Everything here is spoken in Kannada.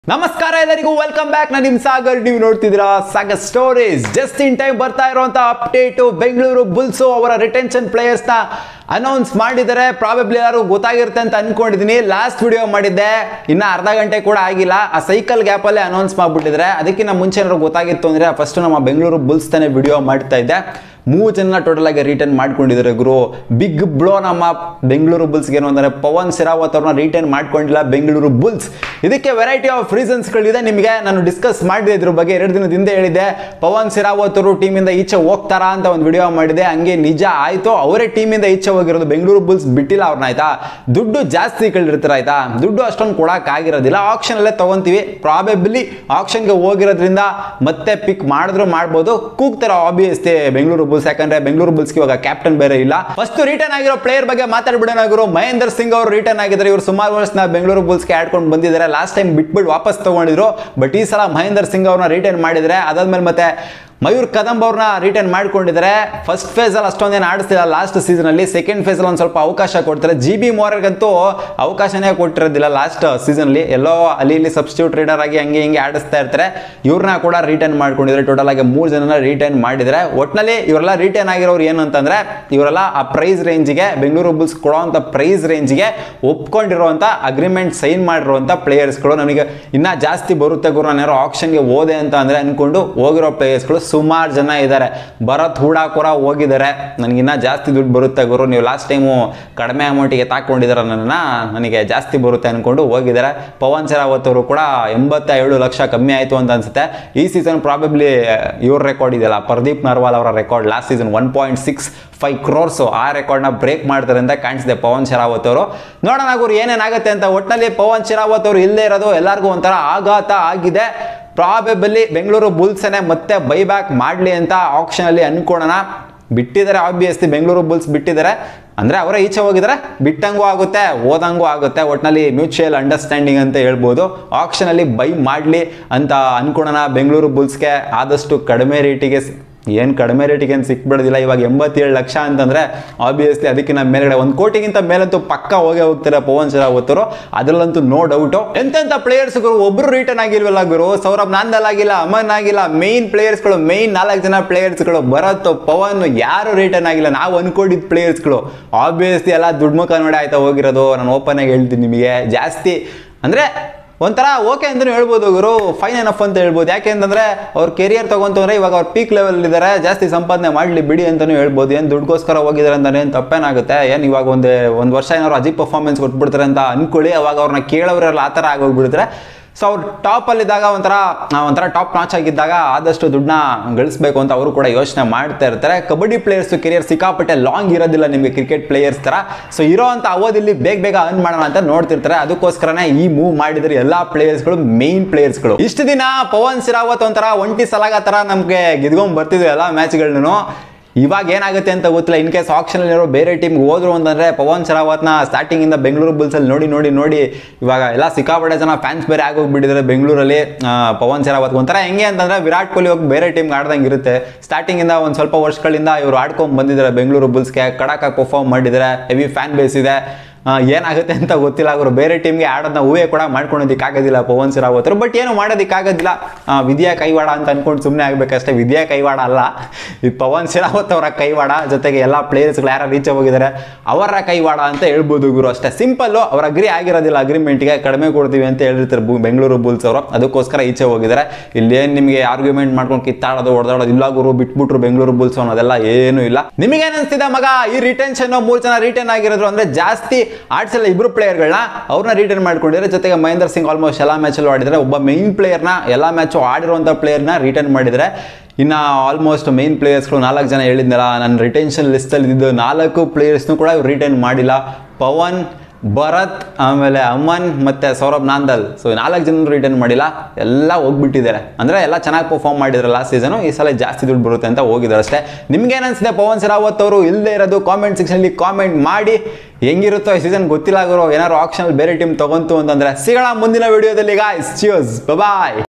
ನಮಸ್ಕಾರ ಎಲ್ಲರಿಗೂ ವೆಲ್ಕಮ್ ಬ್ಯಾಕ್ ನಾನು ನಿಮ್ ಸಾಗರ್ ನೀವು ನೋಡ್ತಿದ್ದೀರಾ Sagar stories just in time ಬರ್ತಾ ಇರುವಂತ ಅಪ್ಡೇಟು ಬೆಂಗಳೂರು ಬುಲ್ಸು ಅವರ ರಿಟೆನ್ಷನ್ ಪ್ಲೇಯರ್ಸ್ ನ ಅನೌನ್ಸ್ ಮಾಡಿದ್ದಾರೆ ಪ್ರಾಬಬ್ಲಿ ಎಲ್ಲರೂ ಗೊತ್ತಾಗಿರುತ್ತೆ ಅಂತ ಅನ್ಕೊಂಡಿದೀನಿ ಲಾಸ್ಟ್ ವಿಡಿಯೋ ಮಾಡಿದ್ದೆ ಇನ್ನ ಅರ್ಧ ಗಂಟೆ ಕೂಡ ಆಗಿಲ್ಲ ಆ ಸೈಕಲ್ ಗ್ಯಾಪ್ ಅಲ್ಲೇ ಅನೌನ್ಸ್ ಮಾಡ್ಬಿಟ್ಟಿದ್ರೆ ಅದಕ್ಕಿಂತ ಮುಂಚೆ ಏನಾದ್ರು ಗೊತ್ತಾಗಿತ್ತು ಅಂದ್ರೆ ಫಸ್ಟ್ ನಮ್ಮ ಬೆಂಗಳೂರು ಬುಲ್ಸ್ ತಾನೇ ವಿಡಿಯೋ ಮಾಡ್ತಾ ಇದ್ದೆ ಮೂರು ಜನ ಟೋಟಲ್ ಆಗಿ ರಿಟರ್ನ್ ಮಾಡ್ಕೊಂಡಿದ್ದಾರೆ ಗುರು ಬಿಗ್ ಬ್ಲೋ ನಮ್ಮ ಬೆಂಗಳೂರು ಬುಲ್ಸ್ಗೆ ಏನು ಅಂದರೆ ಪವನ್ ಸಿರಾವತ್ ಅವ್ರನ್ನ ರಿಟರ್ನ್ ಮಾಡ್ಕೊಂಡಿಲ್ಲ ಬೆಂಗಳೂರು ಬುಲ್ಸ್ ಇದಕ್ಕೆ ವೆರೈಟಿ ಆಫ್ ರೀಸನ್ಸ್ಗಳಿದೆ ನಿಮಗೆ ನಾನು ಡಿಸ್ಕಸ್ ಮಾಡಿದೆ ಇದ್ರ ಬಗ್ಗೆ ಎರಡು ದಿನದ ಹಿಂದೆ ಹೇಳಿದೆ ಪವನ್ ಸಿರಾವತ್ ಅವರು ಟೀಮಿಂದ ಈಚೆ ಹೋಗ್ತಾರಾ ಅಂತ ಒಂದು ವಿಡಿಯೋ ಮಾಡಿದೆ ಹಂಗೆ ನಿಜ ಆಯ್ತು ಅವರೇ ಟೀಮಿಂದ ಈಚೆ ಹೋಗಿರೋದು ಬೆಂಗಳೂರು ಬುಲ್ಸ್ ಬಿಟ್ಟಿಲ್ಲ ಅವ್ರನ್ನ ಆಯ್ತಾ ದುಡ್ಡು ಜಾಸ್ತಿ ಕಳಿರ್ತಾರೆ ಆಯ್ತಾ ದುಡ್ಡು ಅಷ್ಟೊಂದು ಕೊಡಕ್ ಆಗಿರೋದಿಲ್ಲ ಆಕ್ಷನ್ ಅಲ್ಲೇ ತಗೊಂತೀವಿ ಪ್ರಾಬೆಬ್ಲಿ ಆಕ್ಷನ್ಗೆ ಹೋಗಿರೋದ್ರಿಂದ ಮತ್ತೆ ಪಿಕ್ ಮಾಡಿದ್ರು ಮಾಡ್ಬೋದು ಕೂಗ್ತಾರ ಆಬ್ವಿಯಸ್ಲಿ ಬೆಂಗಳೂರು ಬುಲ್ಸ್ ಯಾಕಂದ್ರೆ ಬೆಂಗಳೂರು ಬುಲ್ಸ್ಗೆ ಇವಾಗ ಕ್ಯಾಪ್ಟನ್ ಬೇರೆ ಇಲ್ಲ ಫಸ್ಟ್ ರಿಟರ್ನ್ ಆಗಿರೋ ಪ್ಲೇಯರ್ ಬಗ್ಗೆ ಮಾತಾಡ್ಬಿಡೋಣ ಗುರು ಮಹೇಂದರ್ ಸಿಂಗ್ ಅವರು ರಿಟರ್ನ್ ಆಗಿದ್ದಾರೆ ಇವರು ಸುಮಾರು ವರ್ಷ ಬೆಂಗಳೂರು ಬುಲ್ಸ್ಗೆ ಆಡ್ಕೊಂಡು ಬಂದಿದ್ದಾರೆ ಲಾಸ್ಟ್ ಟೈಮ್ ಬಿಟ್ಬಿಟ್ಟು ವಾಪಸ್ ತಗೊಂಡಿದ್ರು ಬಟ್ ಈ ಸಲ ಮಹೇಂದರ್ ಸಿಂಗ್ ಅವ್ರನ್ನ ರಿಟರ್ನ್ ಮಾಡಿದ್ರೆ ಅದಾದ್ಮೇಲೆ ಮತ್ತೆ ಮಯೂರ್ ಕದಂಬ್ ಅವ್ರನ್ನ ರಿಟರ್ನ್ ಮಾಡ್ಕೊಂಡಿದ್ದಾರೆ ಫಸ್ಟ್ ಫೇಸ್ ಅಲ್ಲಿ ಅಷ್ಟೊಂದೇನು ಆಡಿಸ್ತಿಲ್ಲ ಲಾಸ್ಟ್ ಸೀಸನ್ ಅಲ್ಲಿ ಸೆಕೆಂಡ್ ಫೇಸ್ ಅಲ್ಲಿ ಒಂದು ಸ್ವಲ್ಪ ಅವಕಾಶ ಕೊಡ್ತಾರೆ ಜಿ ಬಿ ಮೋರ್ಗಂತೂ ಅವಕಾಶನೇ ಕೊಟ್ಟಿರೋದಿಲ್ಲ ಲಾಸ್ಟ್ ಸೀಸನ್ ಅಲ್ಲಿ ಎಲ್ಲೋ ಅಲ್ಲಿ ಇಲ್ಲಿ ಸಬ್ಸ್ಟಿಟ್ಯೂಟ್ ರೀಡರ್ ಆಗಿ ಹಂಗೆ ಹಿಂಗೆ ಆಡಿಸ್ತಾ ಇರ್ತಾರೆ ಇವ್ರನ್ನ ಕೂಡ ರಿಟರ್ನ್ ಮಾಡ್ಕೊಂಡಿದ್ದಾರೆ ಟೋಟಲ್ ಆಗಿ ಮೂರು ಜನ ರಿಟರ್ನ್ ಮಾಡಿದ್ದಾರೆ ಒಟ್ನಲ್ಲಿ ಇವರೆಲ್ಲ ರಿಟರ್ನ್ ಆಗಿರೋರು ಏನು ಅಂತಂದ್ರೆ ಇವರೆಲ್ಲ ಆ ಪ್ರೈಸ್ ರೇಂಜ್ಗೆ ಬೆಂಗಳೂರು ಬುಲ್ಸ್ ಕೊಡುವಂತ ಪ್ರೈಸ್ ರೇಂಜ್ಗೆ ಒಪ್ಕೊಂಡಿರುವಂತ ಅಗ್ರಿಮೆಂಟ್ ಸೈನ್ ಮಾಡಿರುವಂತ ಪ್ಲೇಯರ್ಸ್ಗಳು ನನಗೆ ಇನ್ನ ಜಾಸ್ತಿ ಬರುತ್ತೆ ಗುರು ನಾನು ಯಾರೋ ಆಕ್ಷನ್ಗೆ ಹೋದೆ ಅಂತ ಅಂದ್ರೆ ಅನ್ಕೊಂಡು ಹೋಗಿರೋ ಪ್ಲೇಯರ್ಸ್ಗಳು ಸುಮಾರು ಜನ ಇದ್ದಾರೆ ಭರತ್ ಹೂಡಾ ಕೂಡ ಹೋಗಿದ್ದಾರೆ ನನಗಿನ್ನ ಜಾಸ್ತಿ ದುಡ್ಡು ಬರುತ್ತೆ ಗುರು ನೀವು ಲಾಸ್ಟ್ ಟೈಮು ಕಡಿಮೆ ಅಮೌಂಟಿಗೆ ತಾಕೊಂಡಿದ್ದಾರೆ ನನ್ನ ನನಗೆ ಜಾಸ್ತಿ ಬರುತ್ತೆ ಅನ್ಕೊಂಡು ಹೋಗಿದ್ದಾರೆ ಪವನ್ ಶರಾವತ್ ಅವರು ಕೂಡ ಎಂಬತ್ತೇಳು ಲಕ್ಷ ಕಮ್ಮಿ ಆಯಿತು ಅಂತ ಅನ್ಸುತ್ತೆ ಈ ಸೀಸನ್ ಪ್ರಾಬಬ್ಲಿ ಇವ್ರ ರೆಕಾರ್ಡ್ ಇದೆಯಲ್ಲ ಪ್ರದೀಪ್ ನರ್ವಾಲ್ ಅವರ record last season one point six five crores ಆ ರೆಕಾರ್ಡ್ನ ಬ್ರೇಕ್ ಮಾಡ್ತಾರೆ ಅಂತ ಕಾಣಿಸಿದೆ ಪವನ್ ಶರಾವತ್ ಅವರು ನೋಡೋಣ ಗುರು ಏನೇನಾಗುತ್ತೆ ಅಂತ ಒಟ್ಟಿನಲ್ಲಿ ಪವನ್ ಶರಾವತ್ ಅವರು ಇಲ್ಲೇ ಇರೋದು ಎಲ್ಲರಿಗೂ ಒಂಥರ ಆಘಾತ ಆಗಿದೆ ಪ್ರಾಬೆಬಲಿ ಬೆಂಗಳೂರು ಬುಲ್ಸನೇ ಮತ್ತೆ ಬೈಬ್ಯಾಕ್ ಮಾಡಲಿ ಅಂತ ಆಪ್ಷನಲ್ಲಿ ಅನ್ಕೊಳ್ಳೋಣ ಬಿಟ್ಟಿದ್ದಾರೆ ಆಬ್ವಿಯಸ್ಲಿ ಬೆಂಗಳೂರು ಬುಲ್ಸ್ ಬಿಟ್ಟಿದ್ದಾರೆ ಅಂದರೆ ಅವರೇ ಈಚೆ ಹೋಗಿದ್ದಾರೆ ಬಿಟ್ಟಂಗೂ ಆಗುತ್ತೆ ಓದಂಗೂ ಆಗುತ್ತೆ ಒಟ್ಟಿನಲ್ಲಿ ಮ್ಯೂಚುವಲ್ ಅಂಡರ್ಸ್ಟ್ಯಾಂಡಿಂಗ್ ಅಂತ ಹೇಳ್ಬೋದು ಆಕ್ಷನಲ್ಲಿ ಬೈ ಮಾಡಲಿ ಅಂತ ಅನ್ಕೊಳ್ಳೋಣ ಬೆಂಗಳೂರು ಬುಲ್ಸ್ಗೆ ಆದಷ್ಟು ಕಡಿಮೆ ರೇಟಿಗೆ ಏನು ಕಡಿಮೆ ರೇಟಿಗೆ ಏನು ಸಿಕ್ಬಿಡೋದಿಲ್ಲ ಇವಾಗ ಎಂಬತ್ತೇಳು ಲಕ್ಷ ಅಂತಂದರೆ ಆಬ್ವಿಯಸ್ಲಿ ಅದಕ್ಕಿಂತ ಮೇಲ್ಗಡೆ ಒಂದು ಕೋಟಿಗಿಂತ ಮೇಲಂತೂ ಪಕ್ಕ ಹೋಗೇ ಹೋಗ್ತಾರೆ ಪವನ್ ಶರಾವತ್ತರು ಅದರಲ್ಲಂತೂ ನೋ ಡೌಟು ಎಂತೆಂಥ ಪ್ಲೇಯರ್ಸ್ಗಳು ಒಬ್ರು ರಿಟರ್ನ್ ಆಗಿಲ್ವಲ್ಲ ಗುರು ಸೌರಭ್ ನಾಂದಲ್ ಆಗಿಲ್ಲ ಅಮನ್ ಆಗಿಲ್ಲ ಮೇನ್ ಪ್ಲೇಯರ್ಸ್ಗಳು ಮೇನ್ ನಾಲ್ಕು ಜನ ಪ್ಲೇಯರ್ಸ್ಗಳು ಭರತ್ ಪವನ್ ಯಾರು ರಿಟರ್ನ್ ಆಗಿಲ್ಲ ನಾವು ಅನ್ಕೊಂಡಿದ್ದ ಪ್ಲೇಯರ್ಸ್ಗಳು ಆಬ್ವಿಯಸ್ಲಿ ಎಲ್ಲ ದುಡ್ಡು ಮುಖ ನೋಡಿ ಆಯ್ತಾ ಹೋಗಿರೋದು ನಾನು ಓಪನ್ ಆಗಿ ಹೇಳ್ತೀನಿ ನಿಮಗೆ ಜಾಸ್ತಿ ಅಂದರೆ ಒಂಥರ ಓಕೆ ಅಂತಲೂ ಹೇಳ್ಬೋದು ಗುರು ಫೈನ್ ಎನಫ್ ಅಂತ ಹೇಳ್ಬೋದು ಯಾಕೆ ಅಂತಂದ್ರೆ ಅವ್ರ ಕೆರಿಯರ್ ತಗೊಂತಂದ್ರೆ ಇವಾಗ ಅವ್ರ ಪೀಕ್ ಲೆವೆಲ್ ಇದ್ದಾರೆ ಜಾಸ್ತಿ ಸಂಪಾದನೆ ಮಾಡಲಿ ಬಿಡಿ ಅಂತಲೂ ಹೇಳ್ಬೋದು ಏನು ದುಡ್ಡುಗೋಸ್ಕರ ಹೋಗಿದ್ದಾರೆ ಅಂತ ಏನು ತಪ್ಪೇನಾಗುತ್ತೆ ಏನು ಇವಾಗ ಒಂದು ಒಂದು ವರ್ಷ ಏನಾದ್ರು ಅಜೀಬ್ ಪರ್ಫಾರ್ಮೆನ್ಸ್ ಕೊಟ್ಬಿಡ್ತಾರೆ ಅಂತ ಅನ್ಕೊಳ್ಳಿ ಅವಾಗ ಅವ್ರನ್ನ ಕೇಳೋರೆಲ್ಲ ಆ ಥರ ಆಗೋಗ್ಬಿಡ್ತಾರೆ ಸೊ ಅವ್ರು ಟಾಪಲ್ಲಿದ್ದಾಗ ಒಂಥರ ಒಂಥರ ಟಾಪ್ ಮ್ಯಾಚ್ ಆಗಿದ್ದಾಗ ಆದಷ್ಟು ದುಡ್ಡನ್ನ ಗಳಿಸ್ಬೇಕು ಅಂತ ಅವರು ಕೂಡ ಯೋಚನೆ ಮಾಡ್ತಾ ಇರ್ತಾರೆ ಕಬಡ್ಡಿ ಪ್ಲೇಯರ್ಸ್ ಕೆರಿಯರ್ ಸಿಕ್ಕಾಪಟ್ಟೆ ಲಾಂಗ್ ಇರೋದಿಲ್ಲ ನಿಮಗೆ ಕ್ರಿಕೆಟ್ ಪ್ಲೇಯರ್ಸ್ ಥರ ಸೊ ಇರೋ ಅಂತ ಅವಧಿಯಲ್ಲಿ ಬೇಗ ಬೇಗ ಅರ್ನ್ ಮಾಡೋಣ ಅಂತ ನೋಡ್ತಿರ್ತಾರೆ ಅದಕ್ಕೋಸ್ಕರನೇ ಈ ಮೂವ್ ಮಾಡಿದ್ರೆ ಎಲ್ಲ ಪ್ಲೇಯರ್ಸ್ಗಳು ಮೇನ್ ಪ್ಲೇಯರ್ಸ್ಗಳು ಇಷ್ಟು ದಿನ ಪವನ್ ಸಿರಾವತ್ ಒಂಥರ ಒಂಟಿ ಸಲಾಗ ಥರ ನಮಗೆ ಗೆದ್ಕೊಂಡ್ ಬರ್ತಿದ್ವಿ ಎಲ್ಲ ಮ್ಯಾಚ್ಗಳನ್ನು ಇವಾಗ ಏನಾಗುತ್ತೆ ಅಂತ ಗೊತ್ತಿಲ್ಲ ಇನ್ ಕೇಸ್ ಆಪ್ಷನ್ ಇರೋ ಬೇರೆ ಟೀಮ್ಗೆ ಹೋದ್ರು ಅಂತಂದ್ರೆ ಪವನ್ ಶರಾವತ್ನ ಸ್ಟಾರ್ಟಿಂಗ್ ಇಂದ ಬೆಂಗಳೂರು ಬುಲ್ಸ್ ಅಲ್ಲಿ ನೋಡಿ ನೋಡಿ ನೋಡಿ ಇವಾಗ ಎಲ್ಲ ಸಿಕ್ಕಾಪಟ್ಟೆ ಜನ ಫ್ಯಾನ್ಸ್ ಬೇರೆ ಆಗೋಗ್ಬಿಟ್ಟಿದ್ದಾರೆ ಬೆಂಗಳೂರಲ್ಲಿ ಆ, ಪವನ್ ಶರಾವತ್ ಒಂಥರ ಹೆಂಗೆ ಅಂತಂದ್ರೆ ವಿರಾಟ್ ಕೊಹ್ಲಿ ಹೋಗಿ ಬೇರೆ ಟೀಮ್ಗೆ ಆಡ್ದಂಗೆ ಇರುತ್ತೆ ಸ್ಟಾರ್ಟಿಂಗ್ ಇಂದ ಒಂದು ಸ್ವಲ್ಪ ವರ್ಷಗಳಿಂದ ಇವರು ಆಡ್ಕೊಂಡ್ ಬಂದಿದ್ದಾರೆ ಬೆಂಗಳೂರು ಬುಲ್ಸ್ಗೆ ಕಡಕಾಗಿ ಪರ್ಫಾರ್ಮ್ ಮಾಡಿದ್ದಾರೆ ಹೆವಿ ಫ್ಯಾನ್ ಬೇಸ್ ಇದೆ ಆ, ಏನಾಗುತ್ತೆ ಅಂತ ಗೊತ್ತಿಲ್ಲ ಅವರು ಬೇರೆ ಟೀಮ್ಗೆ ಆಡೋದನ್ನ ಹೂವೇ ಕೂಡ ಮಾಡ್ಕೊಳೋದಕ್ಕಾಗೋದಿಲ್ಲ ಪವನ್ ಸಿರಾವತ್ರು ಬಟ್ ಏನು ಮಾಡೋದಕ್ಕಾಗೋದಿಲ್ಲ ಆ, ವಿದ್ಯಾ ಕೈವಾಡ ಅಂತ ಅನ್ಕೊಂಡು ಸುಮ್ಮನೆ ಆಗ್ಬೇಕಷ್ಟೇ ವಿದ್ಯಾ ಕೈವಾಡ ಅಲ್ಲ ಇದು ಪವನ್ ಸಿರಾವತ್ ಅವರ ಕೈವಾಡ ಜೊತೆಗೆ ಎಲ್ಲ ಪ್ಲೇಯರ್ಸ್ಗಳು ಯಾರು ರೀಚ್ ಹೋಗಿದ್ದಾರೆ ಅವರ ಕೈವಾಡ ಅಂತ ಹೇಳ್ಬೋದು ಗುರು ಅಷ್ಟೇ ಸಿಂಪಲ್ಲು ಅವ್ರು ಅಗ್ರಿ ಆಗಿರೋದಿಲ್ಲ ಅಗ್ರಿಮೆಂಟ್ಗೆ ಕಡಿಮೆ ಕೊಡ್ತೀವಿ ಅಂತ ಹೇಳಿರ್ತಾರೆ ಬು- ಬೆಂಗಳೂರು ಬುಲ್ಸ್ ಅವರು ಅದಕ್ಕೋಸ್ಕರ ಈಚೆ ಹೋಗಿದ್ದಾರೆ ಇಲ್ಲೇನು ನಿಮಗೆ ಆರ್ಗ್ಯುಮೆಂಟ್ ಮಾಡ್ಕೊಂಡು ಕಿತ್ತಾಡೋದು ಹೊಡೆದಾಡೋದು ಇಲ್ಲ ಗುರು ಬಿಟ್ಬಿಟ್ರು ಬೆಂಗಳೂರು ಬುಲ್ಸ್ ಅನ್ನೋದೆಲ್ಲ ಏನೂ ಇಲ್ಲ ನಿಮಗೆ ಅನಿಸ್ತಿದೆ ಮಗ ಈ ರಿಟೆನ್ಷನ್ ಮೂರು ಜನ ರಿಟರ್ನ್ ಆಗಿರೋದು ಅಂದ್ರೆ ಜಾಸ್ತಿ ಆಡ್ಸಲ್ಲ ಇಬ್ರು ಪ್ಲೇಯರ್ಗಳನ್ನ ಅವ್ರನ್ನ ರಿಟರ್ನ್ ಮಾಡ್ಕೊಂಡಿದ್ದಾರೆ ಜೊತೆಗೆ ಮಹೇಂದರ್ ಸಿಂಗ್ ಆಲ್ಮೋಸ್ಟ್ ಎಲ್ಲ ಮ್ಯಾಚಲ್ಲೂ ಆಡಿದ್ದಾರೆ ಒಬ್ಬ ಮೈನ್ ಪ್ಲೇಯರ್ನ ಎಲ್ಲ ಮ್ಯಾಚು ಆಡಿರುವಂಥ ಪ್ಲೇಯರ್ನ ರಿಟರ್ನ್ ಮಾಡಿದ್ದಾರೆ ಇನ್ನು ಆಲ್ಮೋಸ್ಟ್ ಮೈನ್ ಪ್ಲೇಯರ್ಸ್ಗಳು ನಾಲ್ಕು ಜನ ಹೇಳಿದ್ನಲ್ಲ ನನ್ನ ರಿಟೆನ್ಷನ್ ಲಿಸ್ಟಲ್ಲಿ ಇದ್ದಿದ್ದು ನಾಲ್ಕು ಪ್ಲೇಯರ್ಸ್ನು ಕೂಡ ಇವ್ರು ರಿಟರ್ನ್ ಮಾಡಿಲ್ಲ ಪವನ್ ಭರತ್ ಆಮೇಲೆ ಅಮನ್ ಮತ್ತೆ ಸೌರಭ್ ನಾಂದಲ್ ಸೊ ನಾಲ್ಕು ಜನ ರಿಟರ್ನ್ ಮಾಡಿಲ್ಲ ಎಲ್ಲ ಹೋಗ್ಬಿಟ್ಟಿದ್ದಾರೆ ಅಂದ್ರೆ ಎಲ್ಲ ಚೆನ್ನಾಗಿ ಪರ್ಫಾರ್ಮ್ ಮಾಡಿದ್ರು ಲಾಸ್ಟ್ ಸೀಸನ್ ಈ ಸಲ ಜಾಸ್ತಿ ದುಡ್ಡು ಬರುತ್ತೆ ಅಂತ ಹೋಗಿದ್ದಾರೆ ಅಷ್ಟೇ ನಿಮ್ಗೆ ಅನಿಸಿದೆ ಪವನ್ ಶರಾವತ್ ಅವರು ಇಲ್ಲದೆ ಇರೋದು ಕಾಮೆಂಟ್ ಸೆಕ್ಷನಲ್ಲಿ ಕಾಮೆಂಟ್ ಮಾಡಿ ಹೆಂಗಿರುತ್ತೋ ಈ ಸೀಸನ್ ಗೊತ್ತಿಲ್ಲ ಗುರು ಏನಾದ್ರು ಆಪ್ಷನ್ ಬೇರೆ ಟೀಮ್ ತಗೊಂತು ಅಂತಂದ್ರೆ ಸಿಗೋಣ ಮುಂದಿನ ವಿಡಿಯೋದಲ್ಲಿ ಗಾಯ್ಸ್ ಚಿಯರ್ಸ್ ಬಾಯ್